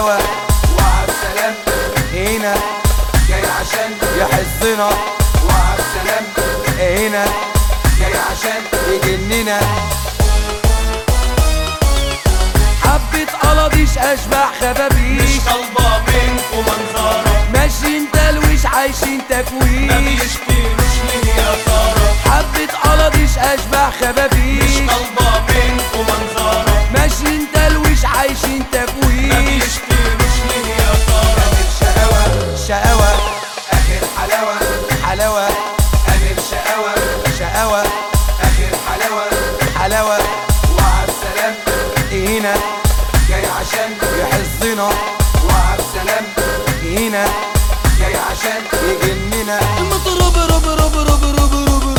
شقاوة وعب سلام هنا جاي عشان يحزنا وعب سلام هنا جاي عشان يجننا حبة قلبيش أشبح مش خبابيش طالبة منكم منظرة ماشيين تلويش عايشين ما تكويش بيشتروش ليه يا ترى حبة قلبيش أشبح مش خبابيش طالبة منكم منظرة ماشيين تلويش عايشين ما تكويش بيشتروش ليه يا ترى شقاوة شقاوة آخر حلاوة حلاوة أمير شقاوة شقاوة آخر حلاوة حلاوة وعب سلام هنا جاي عشان يحزنا وعب سلام هنا جاي عشان يجننا المطرب رب رب رب رب رب رب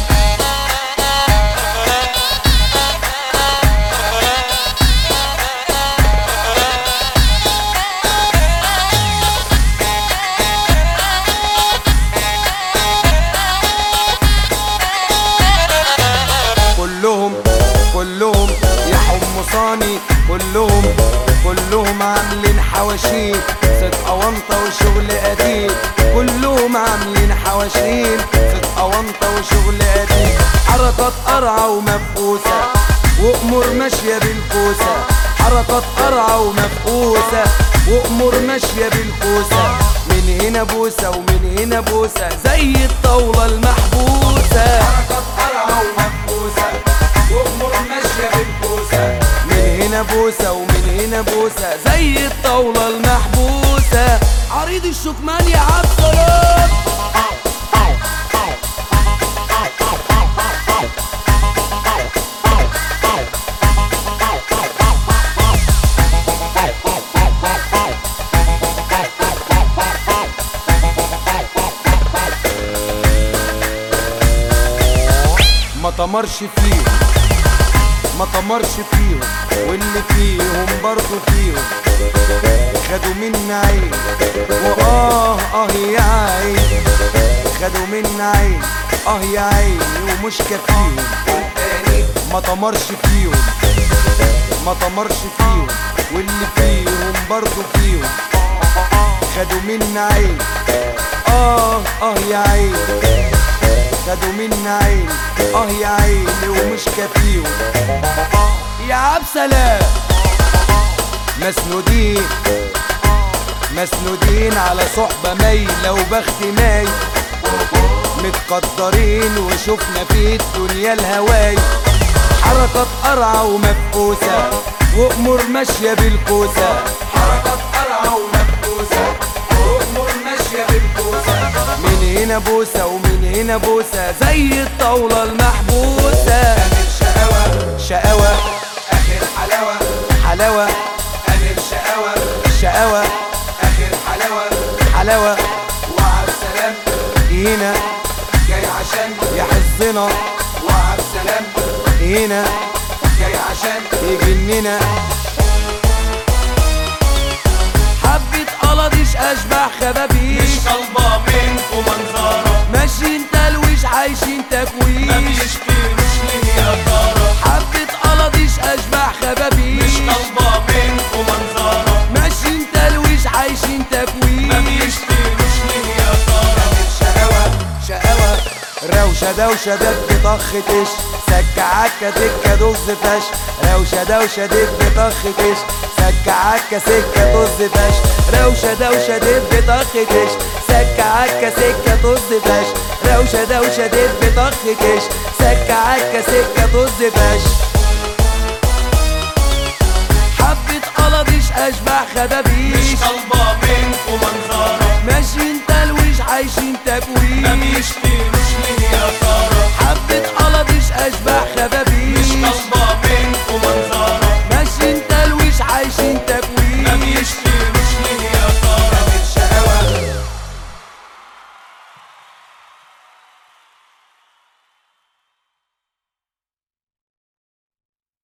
كلهم كلهم يا حمصاني كلهم كلهم عاملين حواشين ست أونطة وشغل قديم كلهم عاملين حواشين ست أونطة وشغل قديم حركات قرعة ومفقوسة وأمور ماشية بالكوسة حركات قرعة ومفقوسة وأمور ماشية بالكوسة من هنا بوسة ومن هنا بوسة زي الطاولة المحبوسة حركات قرعة ومنبوسة وأمور ماشية بالكوسة من هنا بوسة ومن هنا بوسة زي الطاولة المحبوسة عريض الشكمان يا عبد سلام ما طمرش فيهم ما طمرش فيهم واللي فيهم برضه فيهم خدوا منا عين وآه آه يا عين خدوا منا عين آه يا عيني ومش كافيهم تاني ما طمرش فيهم ما طمرش فيهم واللي فيهم برضه فيهم خدوا منا عين آه آه يا عين خدوا منا عين آه يا عيني ومش كافيهم يا عب سلام مسنودين مسنودين على صحبة مايلة وبخت مايل متقدرين وشفنا في الدنيا الهواي حركات قرعة ومفقوسة وأمور ماشية بالكوسة حركات قرعة ومنبوسة وأمور ماشية بالكوسة من هنا بوسة ومن هنا بوسة زي الطاولة المحبوسة أمير شقاوة شقاوة آخر حلاوة حلاوة أمير شقاوة شقاوة آخر حلاوة حلاوة وعب سلام هنا جاي عشان يحزنا وعب سلام هنا جاي عشان يجننا حبة قلديش أشبح خبابيش مش طالبة منكم منظرة ماشيين تلويش عايشين ما تكويش بيشتروش ليه يا ترى حبة قلديش أشبح مش خبابيش طالبة منكم منظرة ماشيين تلويش عايشين ما تكويش بيشتروش ليه يا ترى شقاوة شقاوة روشة دوشة دب طخ تش سكة عكة تكة دز فش روشة دوشة دب طخ تش سكة عكة سكة طز فش روشة دوشة دب طخ تش سكة عكة سكة طز فش روشة دوشة دب طخ تش سكة عكة سكة طز فش حبة قلديش أشبح مش خبابيش طالبة منكم منظرة ماشيين تلويش عايشين ما تكويش بيشتروش ليه يا ترى حبة قلديش أشبح مش خبابيش طالبة